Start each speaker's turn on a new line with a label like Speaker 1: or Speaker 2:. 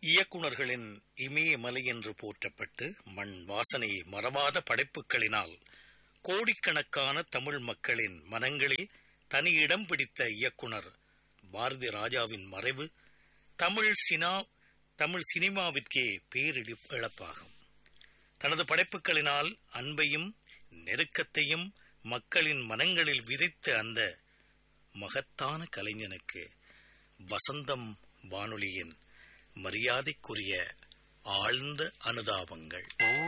Speaker 1: இயக்குனர்களின் இமயமலை என்று போற்றப்பட்டு மண் வாசனையை மறவாத படைப்புகளினால் கோடிக்கணக்கான தமிழ் மக்களின் மனங்களில் தனி இடம் பிடித்த இயக்குனர் பாரதி ராஜாவின் மறைவு தமிழ் சினா தமிழ் சினிமாவிற்கே பேரிடி இழப்பாகும் தனது படைப்புகளினால் அன்பையும் நெருக்கத்தையும் மக்களின் மனங்களில் விதைத்த அந்த மகத்தான கலைஞனுக்கு வசந்தம் வானொலியின் மரியாதைக்குரிய ஆழ்ந்த அனுதாபங்கள்